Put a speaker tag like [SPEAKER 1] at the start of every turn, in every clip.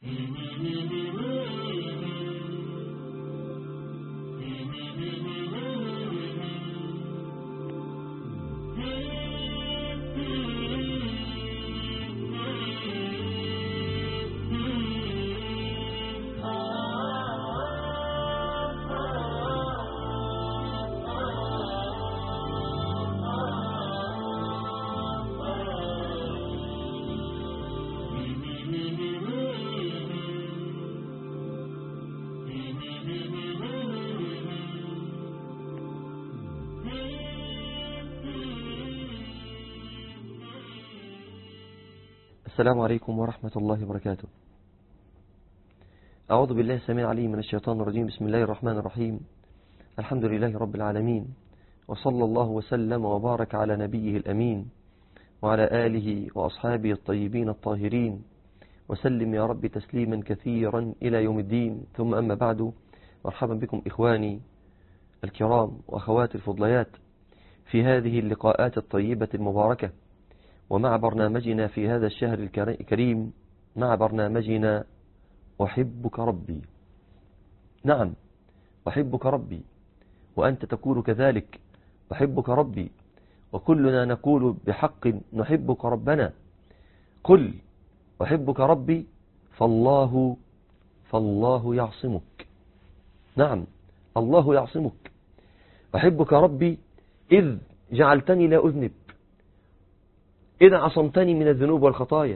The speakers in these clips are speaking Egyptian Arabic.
[SPEAKER 1] السلام عليكم ورحمة الله وبركاته أعوذ بالله السميع العليم من الشيطان الرجيم بسم الله الرحمن الرحيم الحمد لله رب العالمين وصلى الله وسلم وبارك على نبيه الأمين وعلى آله وأصحابه الطيبين الطاهرين وسلم يا رب تسليما كثيرا إلى يوم الدين ثم أما بعد مرحبا بكم إخواني الكرام وأخواتي الفضليات في هذه اللقاءات الطيبة المباركة ومع برنامجنا في هذا الشهر الكريم مع برنامجنا أحبك ربي نعم أحبك ربي وأنت تقول كذلك أحبك ربي وكلنا نقول بحق نحبك ربنا قل أحبك ربي فالله فالله يعصمك نعم الله يعصمك أحبك ربي إذ جعلتني لا أذنب إذا عصمتني من الذنوب والخطايا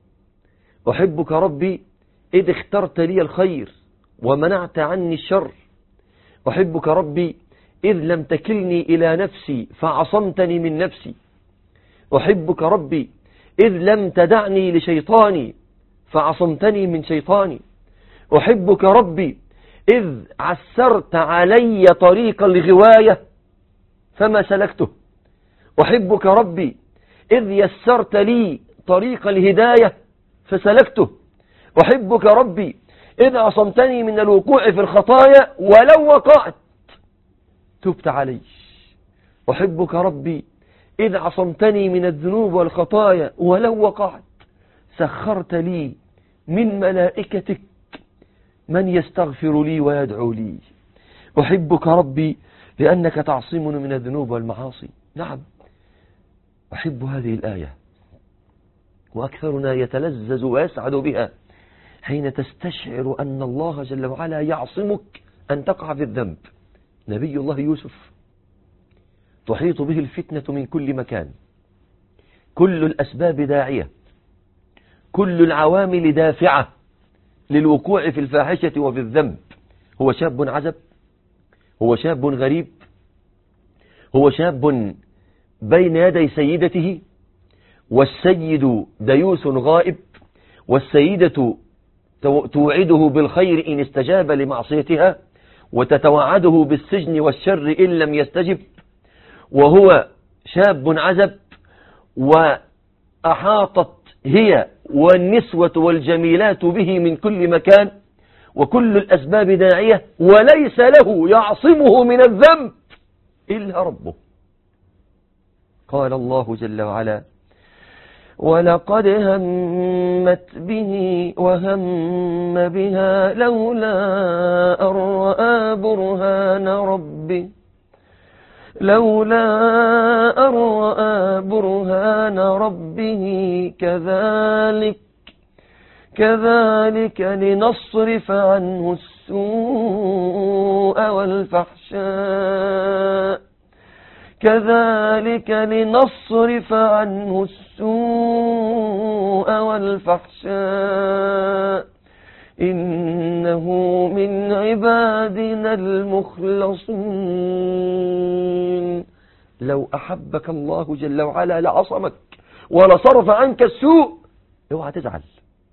[SPEAKER 1] أحبك ربي إذ اخترت لي الخير ومنعت عني الشر أحبك ربي إذ لم تكلني إلى نفسي فعصمتني من نفسي أحبك ربي إذ لم تدعني لشيطاني فعصمتني من شيطاني أحبك ربي إذ عسرت علي طريق الغواية فما سلكته أحبك ربي إذ يسرت لي طريق الهداية فسلكته أحبك ربي إذ عصمتني من الوقوع في الخطايا ولو وقعت تبت علي أحبك ربي إذ عصمتني من الذنوب والخطايا ولو وقعت سخرت لي من ملائكتك من يستغفر لي ويدعو لي أحبك ربي لأنك تعصمني من الذنوب والمعاصي نعم أحب هذه الآية وأكثرنا يتلذذ ويسعد بها حين تستشعر أن الله جل وعلا يعصمك أن تقع في الذنب نبي الله يوسف تحيط به الفتنة من كل مكان كل الأسباب داعية كل العوامل دافعة للوقوع في الفاحشة وفي الذنب هو شاب عزب هو شاب غريب هو شاب بين يدي سيدته والسيد ديوس غائب والسيدة توعده بالخير إن استجاب لمعصيتها وتتوعده بالسجن والشر إن لم يستجب وهو شاب عزب وأحاطت هي والنسوة والجميلات به من كل مكان وكل الأسباب داعية وليس له يعصمه من الذنب إلا ربه قال الله جل وعلا ولقد همت به وهم بها لولا أن رأى برهان ربه لولا أن رأى برهان ربه كذلك كذلك لنصرف عنه السوء والفحشاء كذلك لنصرف عنه السوء والفحشاء إنه من عبادنا المخلصين لو أحبك الله جل وعلا لعصمك ولصرف عنك السوء اوعى تزعل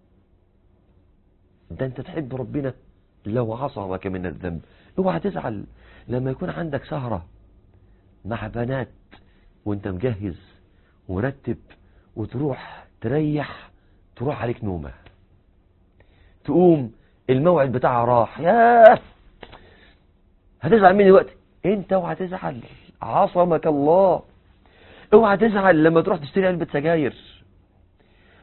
[SPEAKER 1] ده انت تحب ربنا لو عصمك من الذنب اوعى تزعل لما يكون عندك سهرة مع بنات وانت مجهز ومرتب وتروح تريح تروح عليك نومة تقوم الموعد بتاعها راح ياه هتزعل مني وقت انت اوعى تزعل عصمك الله اوعى تزعل لما تروح تشتري علبة سجاير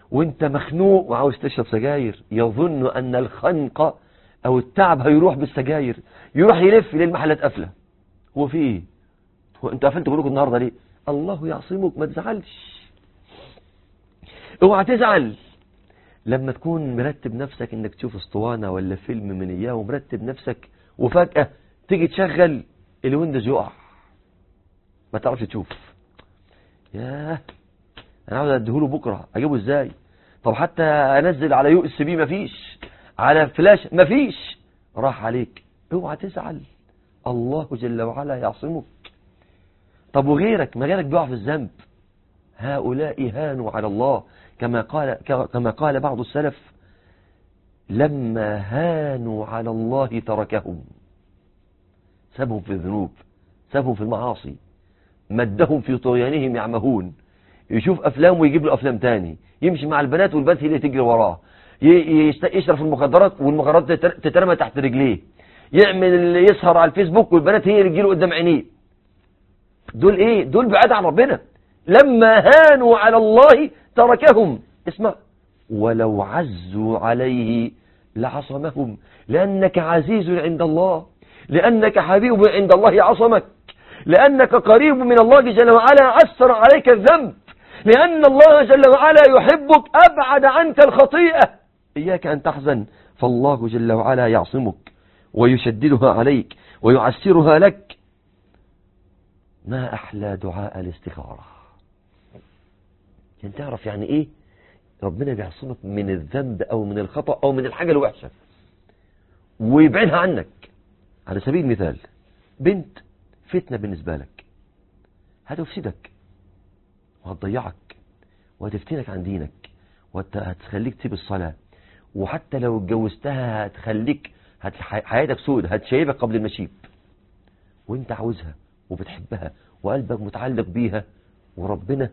[SPEAKER 1] وانت مخنوق وعاوز تشرب سجاير يظن ان الخنقة او التعب هيروح بالسجاير يروح يلف للمحلات قافله هو في ايه هو انت قفلت كلكم النهارده ليه الله يعصمك ما تزعلش اوعى تزعل لما تكون مرتب نفسك انك تشوف اسطوانة ولا فيلم من اياه ومرتب نفسك وفجأة تيجي تشغل الويندوز يقع ما تعرفش تشوف ياه انا عاوز اديهوله بكره اجيبه ازاي طب حتى انزل على يو اس بي مفيش على فلاش مفيش راح عليك اوعى تزعل الله جل وعلا يعصمك طب وغيرك ما غيرك بيقع في الذنب هؤلاء هانوا على الله كما قال كما قال بعض السلف لما هانوا على الله تركهم سابهم في الذنوب سابهم في المعاصي مدهم في طغيانهم يعمهون يشوف افلام ويجيب له افلام تاني يمشي مع البنات والبنات هي اللي تجري وراه يشرب المخدرات والمخدرات تترمى تحت رجليه يعمل يسهر على الفيسبوك والبنات هي اللي تجيله قدام عينيه دول ايه دول بعاد عن ربنا لما هانوا على الله تركهم اسمع ولو عزوا عليه لعصمهم لأنك عزيز عند الله لأنك حبيب عند الله عصمك لأنك قريب من الله جل وعلا عسر عليك الذنب لأن الله جل وعلا يحبك أبعد عنك الخطيئة إياك أن تحزن فالله جل وعلا يعصمك ويشددها عليك ويعسرها لك ما أحلى دعاء الاستخارة يعني تعرف يعني إيه ربنا بيعصمك من الذنب أو من الخطأ أو من الحاجة الوحشة ويبعدها عنك على سبيل المثال بنت فتنة بالنسبة لك هتفسدك وهتضيعك وهتفتنك عن دينك وهتخليك تسيب الصلاة وحتى لو اتجوزتها هتخليك هت... حياتك سود هتشيبك قبل المشيب وانت عاوزها وبتحبها وقلبك متعلق بيها وربنا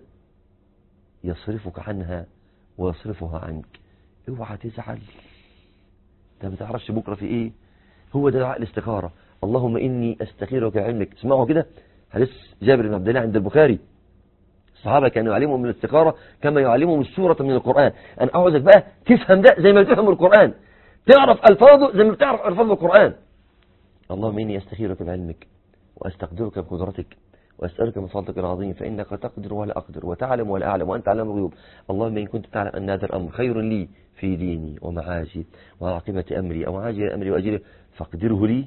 [SPEAKER 1] يصرفك عنها ويصرفها عنك اوعى تزعل انت ما تعرفش بكره في ايه هو ده دعاء الاستخاره اللهم اني استخيرك بعلمك اسمعوا كده حديث جابر بن عبد الله عند البخاري الصحابه كانوا يعلمهم من الاستخاره كما يعلمهم السوره من القران انا عاوزك بقى تفهم ده زي ما بتفهم القران تعرف الفاظه زي ما بتعرف الفاظ القران اللهم اني استخيرك بعلمك واستقدرك بقدرتك وأسألك من فضلك العظيم فإنك تقدر ولا أقدر وتعلم ولا أعلم وأنت علام الغيوب اللهم إن كنت تعلم أن هذا الأمر خير لي في ديني ومعاشي وعاقبة أمري أو عاجل أمري وأجله فاقدره لي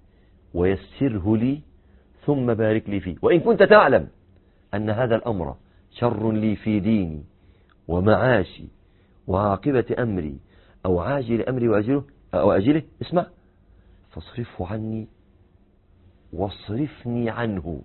[SPEAKER 1] ويسره لي ثم بارك لي فيه وإن كنت تعلم أن هذا الأمر شر لي في ديني ومعاشي وعاقبة أمري أو عاجل أمري وأجله أو أجله اسمع فاصرفه عني واصرفني عنه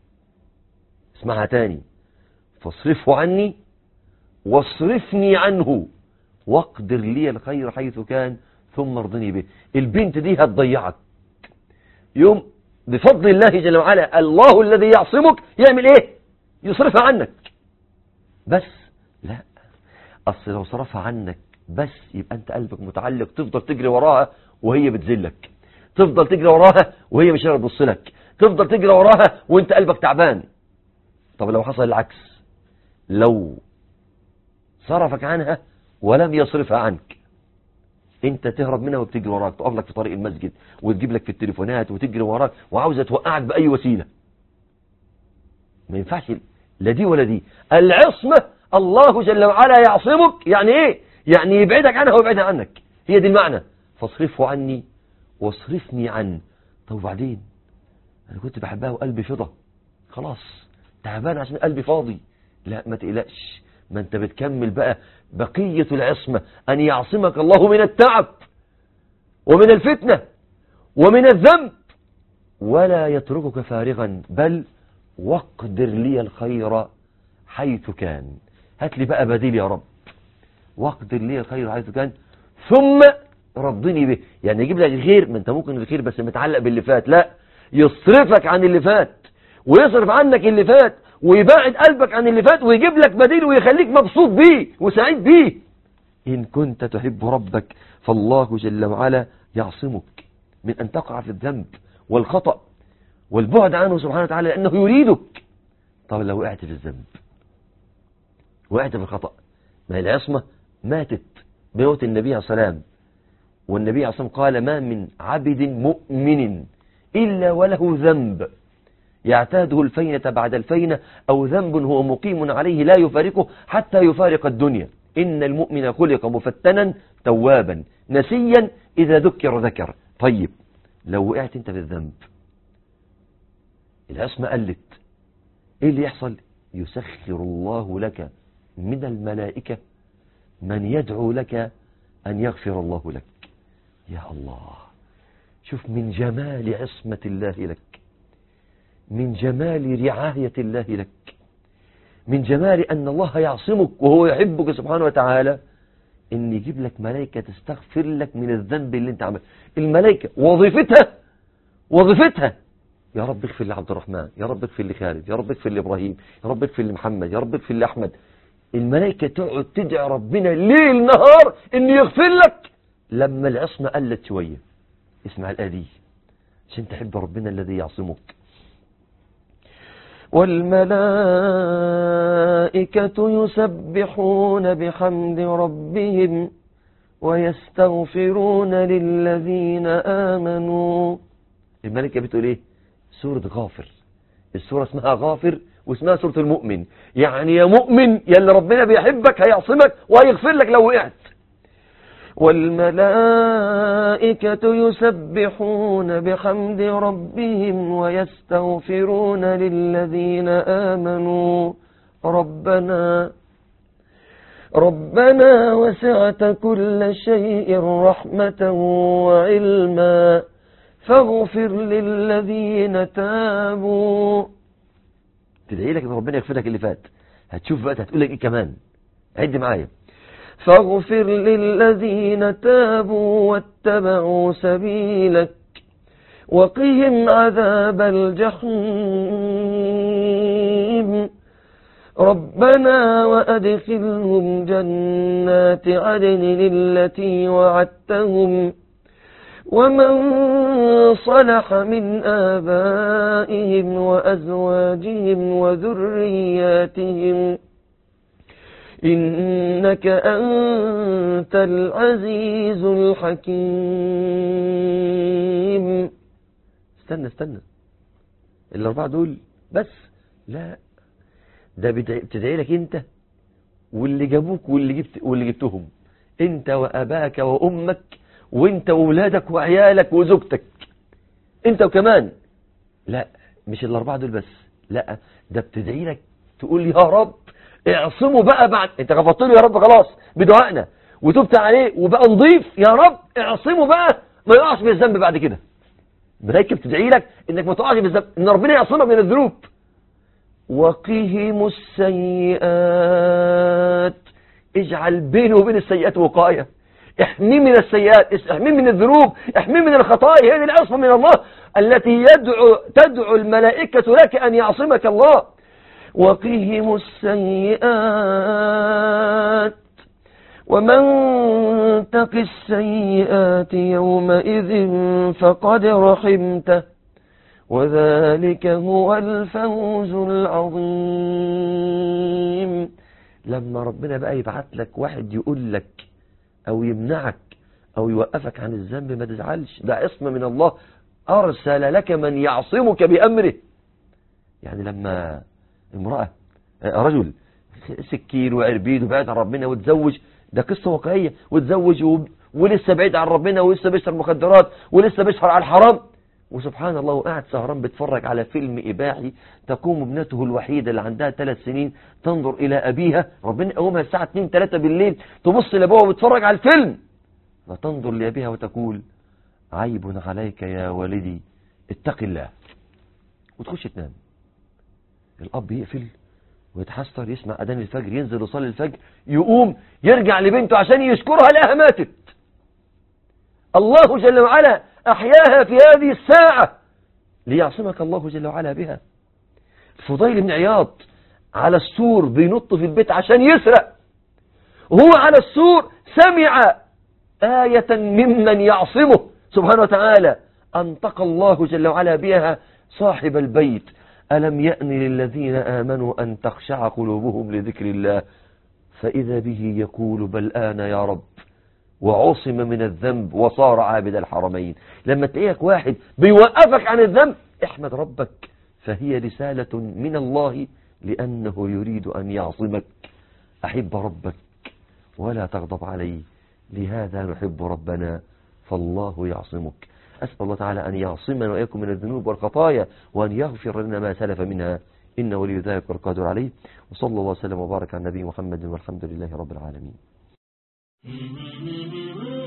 [SPEAKER 1] اسمعها تاني فاصرفه عني واصرفني عنه واقدر لي الخير حيث كان ثم ارضني به البنت دي هتضيعك يوم بفضل الله جل وعلا الله الذي يعصمك يعمل ايه يصرفها عنك بس لا اصل لو صرفها عنك بس يبقى انت قلبك متعلق تفضل تجري وراها وهي بتذلك تفضل تجري وراها وهي مش تبص لك تفضل تجري وراها وانت قلبك تعبان طب لو حصل العكس لو صرفك عنها ولم يصرفها عنك انت تهرب منها وبتجري وراك تقف لك في طريق المسجد وتجيب لك في التليفونات وتجري وراك وعاوزه توقعك باي وسيله ما ينفعش لا دي ولا دي العصمه الله جل وعلا يعصمك يعني ايه يعني يبعدك عنها ويبعدها عنك هي دي المعنى فاصرفه عني واصرفني عنه طب وبعدين انا كنت بحبها وقلبي فضى خلاص تعبان عشان قلبي فاضي لا ما تقلقش ما انت بتكمل بقى بقية العصمة أن يعصمك الله من التعب ومن الفتنة ومن الذنب ولا يتركك فارغا بل واقدر لي الخير حيث كان هات لي بقى بديل يا رب واقدر لي الخير حيث كان ثم رضني به يعني يجيب لك الخير ما انت ممكن الخير بس متعلق باللي فات لا يصرفك عن اللي فات ويصرف عنك اللي فات ويباعد قلبك عن اللي فات ويجيب لك بديل ويخليك مبسوط بيه وسعيد بيه إن كنت تحب ربك فالله جل وعلا يعصمك من أن تقع في الذنب والخطأ والبعد عنه سبحانه وتعالى لأنه يريدك طب لو وقعت في الذنب وقعت في الخطأ ما هي العصمة ماتت بموت النبي عليه الصلاة والسلام والنبي عليه الصلاة والسلام قال ما من عبد مؤمن إلا وله ذنب يعتاده الفينة بعد الفينة أو ذنب هو مقيم عليه لا يفارقه حتى يفارق الدنيا إن المؤمن خلق مفتنا توابا نسيا إذا ذكر ذكر طيب لو وقعت انت في الذنب العصمة قلت ايه اللي يحصل يسخر الله لك من الملائكة من يدعو لك أن يغفر الله لك يا الله شوف من جمال عصمة الله لك من جمال رعاية الله لك من جمال أن الله يعصمك وهو يحبك سبحانه وتعالى ان يجيب لك ملائكة تستغفر لك من الذنب اللي انت عمله الملائكة وظيفتها وظيفتها يا رب اغفر لعبد الرحمن يا رب اغفر لخالد يا رب اغفر لابراهيم يا رب اغفر لمحمد يا رب اغفر لاحمد الملائكة تقعد تدعي ربنا ليل نهار ان يغفر لك لما العصمة قلت شوية اسمع الآية دي عشان تحب ربنا الذي يعصمك والملائكة يسبحون بحمد ربهم ويستغفرون للذين آمنوا الملائكة بتقول ايه سورة غافر السورة اسمها غافر واسمها سورة المؤمن يعني يا مؤمن يا اللي ربنا بيحبك هيعصمك وهيغفر لك لو وقعت والملائكة يسبحون بحمد ربهم ويستغفرون للذين آمنوا ربنا ربنا وسعت كل شيء رحمة وعلما فاغفر للذين تابوا تدعي لك ان ربنا يغفر لك اللي فات هتشوف بقى هتقول لك ايه كمان عد معايا فاغفر للذين تابوا واتبعوا سبيلك وقهم عذاب الجحيم ربنا وأدخلهم جنات عدن التي وعدتهم ومن صلح من آبائهم وأزواجهم وذرياتهم إنك أنت العزيز الحكيم استنى استنى الأربعة دول بس لا ده بتدعي لك انت واللي جابوك واللي جبت واللي جبتهم انت واباك وامك وانت واولادك وعيالك وزوجتك انت وكمان لا مش الاربعه دول بس لا ده بتدعي لك تقول يا رب اعصمه بقى بعد انت غفرت له يا رب خلاص بدعائنا وتبت عليه وبقى نضيف يا رب اعصمه بقى ما يقعش بالذنب بعد كده ملائكه بتدعي لك انك ما تقعش بالذنب ان ربنا يعصمك من الذنوب وقهم السيئات اجعل بينه وبين السيئات وقاية احميه من السيئات احميه من الذنوب احميه من الخطايا هذه العصمة من الله التي يدعو تدعو الملائكة لك أن يعصمك الله وقهم السيئات ومن تق السيئات يومئذ فقد رحمته وذلك هو الفوز العظيم لما ربنا بقى يبعت لك واحد يقول لك او يمنعك او يوقفك عن الذنب ما تزعلش ده عصمة من الله ارسل لك من يعصمك بامره يعني لما امرأة رجل سكين وعربيد وبعد عن ربنا وتزوج ده قصة واقعية وتزوج ولسه بعيد عن ربنا ولسه بيشرب مخدرات ولسه بيشهر على الحرام وسبحان الله وقاعد سهران بتفرج على فيلم إباحي تقوم ابنته الوحيدة اللي عندها ثلاث سنين تنظر إلى أبيها ربنا يقومها الساعة 2 3 بالليل تبص لأبوها وتفرج على الفيلم فتنظر لأبيها وتقول عيب عليك يا والدي اتق الله وتخش تنام الأب يقفل ويتحسر يسمع أذان الفجر ينزل يصلي الفجر يقوم يرجع لبنته عشان يشكرها لها ماتت الله جل وعلا أحياها في هذه الساعة ليعصمك الله جل وعلا بها فضيل بن عياض على السور بينط في البيت عشان يسرق هو على السور سمع آية ممن يعصمه سبحانه وتعالى أنطق الله جل وعلا بها صاحب البيت ألم يأن للذين آمنوا أن تخشع قلوبهم لذكر الله فإذا به يقول بل آن يا رب وعصم من الذنب وصار عابد الحرمين لما تلاقيك واحد بيوقفك عن الذنب احمد ربك فهي رسالة من الله لأنه يريد أن يعصمك أحب ربك ولا تغضب عليه لهذا نحب ربنا فالله يعصمك أسأل الله تعالى أن يعصمنا وإياكم من الذنوب والخطايا وأن يغفر لنا ما سلف منها إنه ولي ذلك والقادر عليه وصلى الله وسلم وبارك على النبي محمد والحمد لله رب العالمين